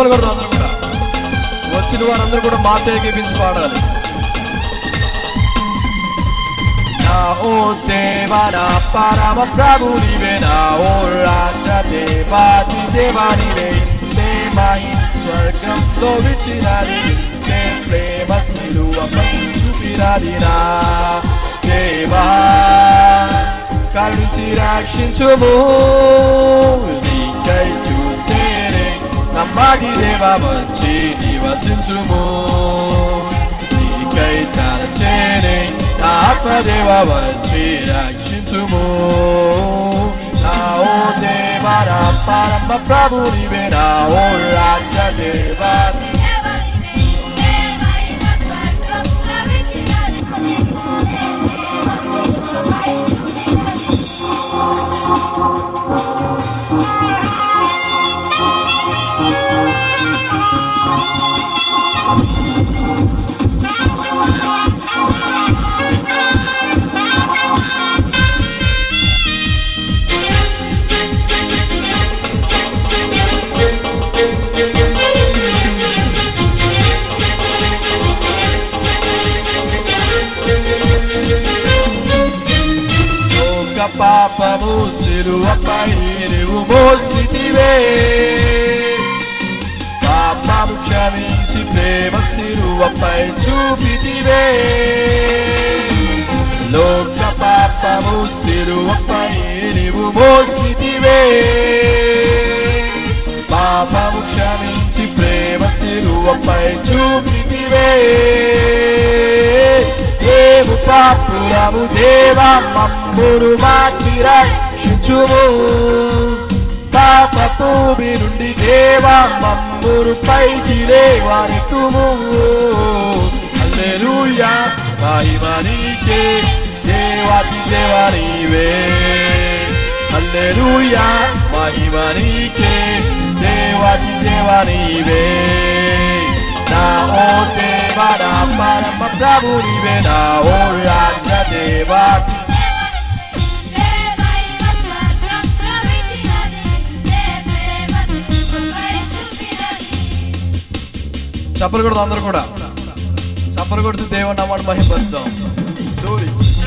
చప్పలు కొడతాం అందరూ కూడా వచ్చిన వారందరూ కూడా మాట ఏకీపించి పాడాలి నా ఓ దేవా నా పరమ ప్రభు నీవే నా ఓ రాజ దేవాది దేవా నీవే ఇంతే మహిమ స్వర్గంలో విచ్చినది ఇంతే ప్రేమ సిలువపై చూపినది నా దేవా కరుణించి రక్షించుము నీకై చూసేనే నమ్మగి దేవా వచ్చి నివసించుము నీకై తలచేనే నా ఆత్మదేవ వచ్చి రక్షించుము నా ఓ దేవా నా పరమ ప్రభు నీవే నా ఓ రాజ దేవా లోక పాపము సిలువపై నీవు మోసితివే పాపము క్షమించి ప్రేమ సిలువపై చూపితివే లోక పాపము సిలువపై నీవు మోసితివే పాపము క్షమించి ప్రేమ సిలువపై చూపితివే దేవు పాపురము దేవా మమ్మును మార్చి రక్షించుము పాప భూమి నుండి దేవా మమ్మును పైకి లేవనెత్తుము హల్లెలూయా మహిమ నీకే దేవాతి దేవా నీవే హల్లెలూయా మహిమ నీకే దేవాతి దేవా నీవే నా ఓ దేవా నా పరమ ప్రభు నీవే నా ఓ రాజ దేవా చప్పలు కొడదాం అందరూ కూడా చప్పలు కొడుతూ దేవుని నామాన్ని మహిమపరుద్దాం Glory.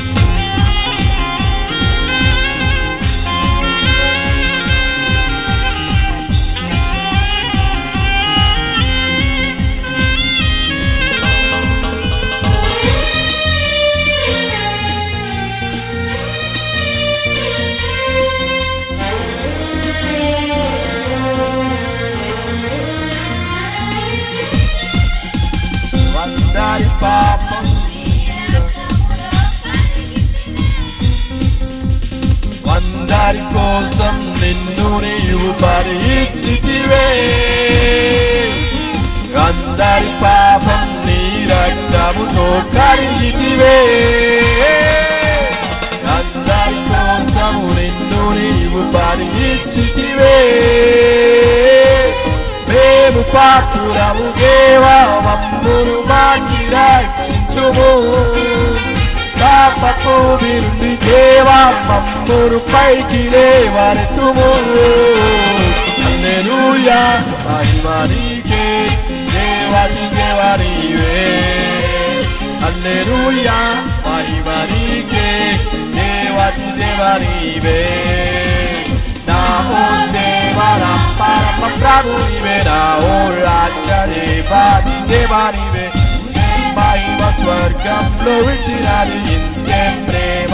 వందరి పాపం వందరి కోసం నిన్ను నీవు భరించితివే అందరి పాపం నీ రక్తముతో కరిగితివే అందరి కోసము నిన్ను నీవు భరించితివే మేము పాత్రులము దేవా మమ్మును మార్చి రక్షించుము పాప భూమి నుండి దేవా మమ్మును పైకి లేవనెత్తుము హల్లెలూయా మహిమ నీకే దేవాది దేవా నీవే హల్లెలూయా మహిమ నీకే దేవాది దేవా నీవే నా ఓ దేవా నా పరమ ప్రభు నీవే నా ఓ రాజ దేవాది దేవా నీవే మహిమ స్వర్గంలో విడిచినది ఇంతే ప్రేమ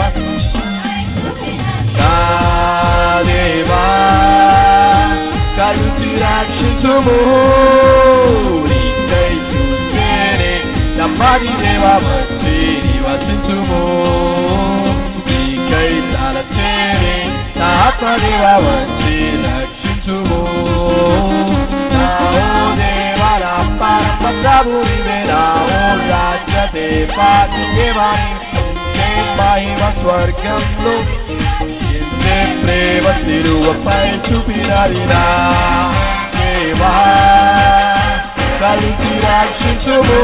నా దేవా కలుచి రక్షించుము నీకై చూసేనే నమ్మది దేవా వచ్చి నివసించుము నీకై తలచేనే నా ఆత్మదేవా వచ్చి రక్షించుము నా ఓ దేవా నా పరమ ప్రభు నీవే నా ఓ రాజ్య దేవాది దేవాని మహిమ స్వర్గంలో ఎంతే ప్రేమ సిరువపై చూపినది నా దేవా కలిసి రక్షించుము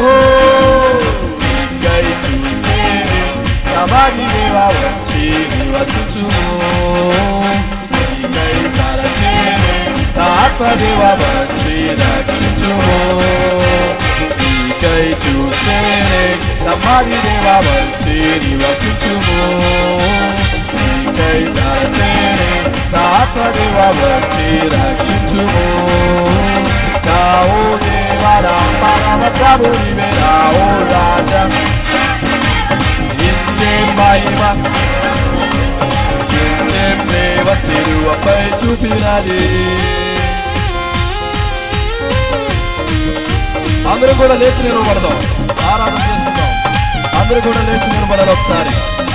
నీకై చూసే నమది దేవా వచ్చి నివసించుము నీకై తలచేనే నా ఆత్మదేవ వచ్చి రక్షించుము నీకై చూసేనే నమ్మాది దేవ వచ్చి నివసించుము నీకై తలచేనే నా ఆత్మదేవ వచ్చి రక్షించుము రావు దేవా రామ రామ ప్రభు నీవే రావు రాజా ఇంతే మహిమ ఇంతే ప్రేమ సిరువపై చూపినది అందరూ కూడా లేచి నిలబడదాం ఆరాధన చేసుకుందాం అందరూ కూడా లేచి నిలబడాలి ఒకసారి